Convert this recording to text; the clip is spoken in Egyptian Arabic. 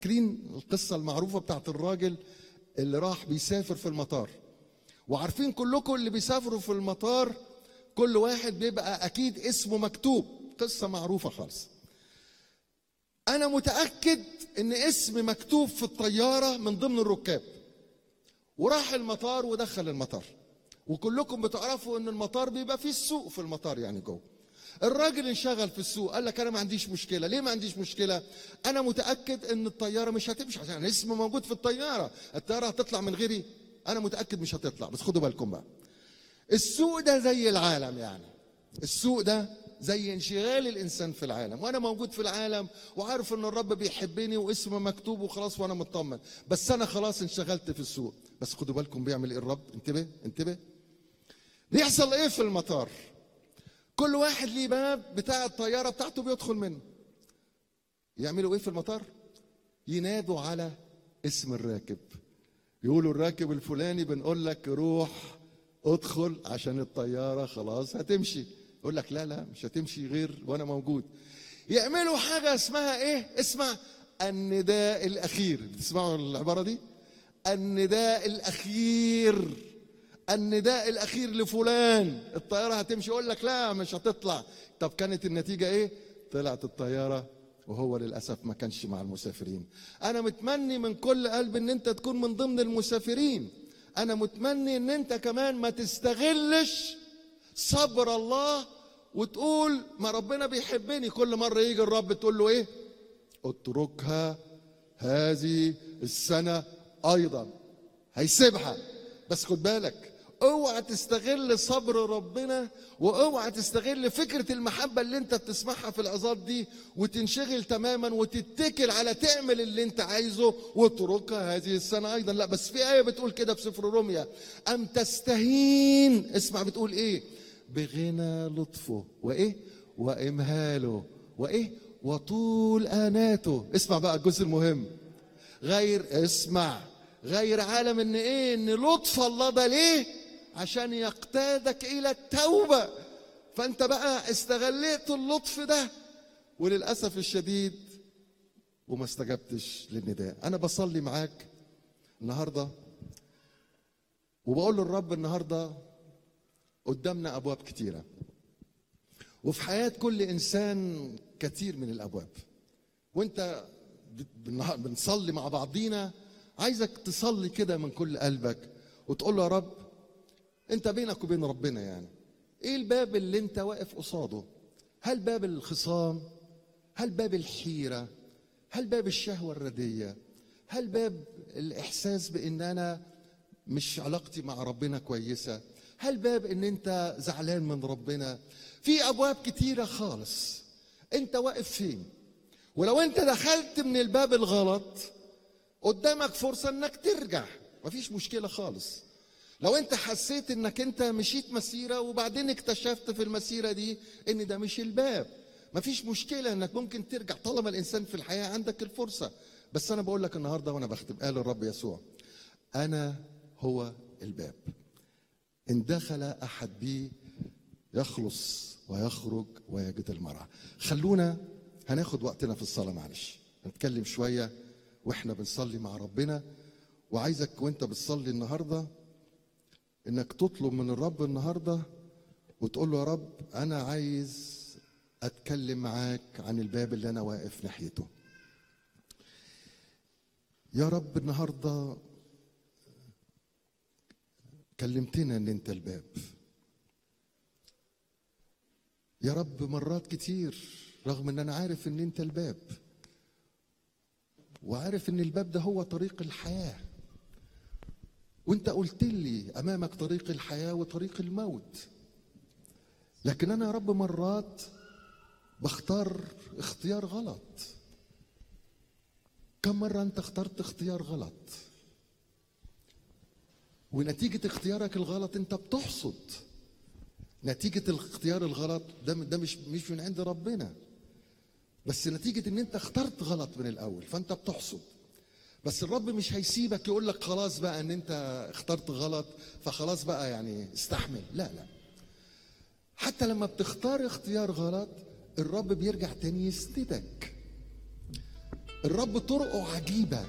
فاكرين القصة المعروفة بتاعت الراجل اللي راح بيسافر في المطار وعارفين كلكم اللي بيسافروا في المطار كل واحد بيبقى أكيد اسمه مكتوب قصة معروفة خالص أنا متأكد إن اسم مكتوب في الطيارة من ضمن الركاب وراح المطار ودخل المطار وكلكم بتعرفوا ان المطار بيبقى فيه السوق في المطار يعني جوه الراجل انشغل في السوق قال لك انا ما عنديش مشكله ليه ما عنديش مشكله انا متاكد ان الطياره مش هتمشي عشان اسمي موجود في الطياره الطياره هتطلع من غيري انا متاكد مش هتطلع بس خدوا بالكم بقى السوق ده زي العالم يعني السوق ده زي انشغال الانسان في العالم وانا موجود في العالم وعارف ان الرب بيحبني واسمه مكتوب وخلاص وانا مطمن بس انا خلاص انشغلت في السوق بس خدوا بالكم بيعمل ايه الرب انتبه انتبه بيحصل ايه في المطار كل واحد ليه باب بتاع الطياره بتاعته بيدخل منه يعملوا ايه في المطار ينادوا على اسم الراكب يقولوا الراكب الفلاني بنقول لك روح ادخل عشان الطياره خلاص هتمشي يقول لك لا لا مش هتمشي غير وانا موجود يعملوا حاجه اسمها ايه اسمع النداء الاخير بتسمعوا العباره دي النداء الاخير النداء الاخير لفلان الطياره هتمشي يقول لك لا مش هتطلع طب كانت النتيجه ايه طلعت الطياره وهو للاسف ما كانش مع المسافرين انا متمني من كل قلب ان انت تكون من ضمن المسافرين انا متمني ان انت كمان ما تستغلش صبر الله وتقول ما ربنا بيحبني كل مره يجي الرب تقول له ايه اتركها هذه السنه ايضا هيسيبها بس خد بالك اوعى تستغل صبر ربنا واوعى تستغل فكره المحبه اللي انت بتسمعها في العظات دي وتنشغل تماما وتتكل على تعمل اللي انت عايزه واتركها هذه السنه ايضا لا بس في ايه بتقول كده في سفر روميا ام تستهين اسمع بتقول ايه بغنى لطفه وايه وامهاله وايه وطول اناته اسمع بقى الجزء المهم غير اسمع غير عالم ان ايه ان لطف الله ده ليه عشان يقتادك الى التوبه فانت بقى استغليت اللطف ده وللاسف الشديد وما استجبتش للنداء انا بصلي معاك النهارده وبقول للرب النهارده قدامنا ابواب كتيره وفي حياه كل انسان كتير من الابواب وانت بنصلي مع بعضينا عايزك تصلي كده من كل قلبك وتقول له يا رب انت بينك وبين ربنا يعني ايه الباب اللي انت واقف قصاده هل باب الخصام هل باب الحيره هل باب الشهوه الرديه هل باب الاحساس بان انا مش علاقتي مع ربنا كويسه هل باب ان انت زعلان من ربنا في ابواب كتيره خالص انت واقف فين ولو انت دخلت من الباب الغلط قدامك فرصه انك ترجع مفيش مشكله خالص لو انت حسيت انك انت مشيت مسيره وبعدين اكتشفت في المسيره دي ان ده مش الباب مفيش مشكله انك ممكن ترجع طالما الانسان في الحياه عندك الفرصه بس انا بقول لك النهارده وانا بختم قال الرب يسوع انا هو الباب ان دخل احد بي يخلص ويخرج ويجد المرعى خلونا هناخد وقتنا في الصلاه معلش هنتكلم شويه واحنا بنصلي مع ربنا وعايزك وانت بتصلي النهارده انك تطلب من الرب النهارده وتقول له يا رب انا عايز اتكلم معاك عن الباب اللي انا واقف ناحيته يا رب النهارده كلمتنا ان انت الباب يا رب مرات كتير رغم ان انا عارف ان انت الباب وعارف ان الباب ده هو طريق الحياه وانت قلت لي امامك طريق الحياه وطريق الموت لكن انا يا رب مرات بختار اختيار غلط كم مره انت اخترت اختيار غلط ونتيجه اختيارك الغلط انت بتحصد نتيجه الاختيار الغلط ده ده مش مش من عند ربنا بس نتيجة ان انت اخترت غلط من الاول فانت بتحصد بس الرب مش هيسيبك يقول لك خلاص بقى ان انت اخترت غلط فخلاص بقى يعني استحمل لا لا حتى لما بتختار اختيار غلط الرب بيرجع تاني يسندك الرب طرقه عجيبه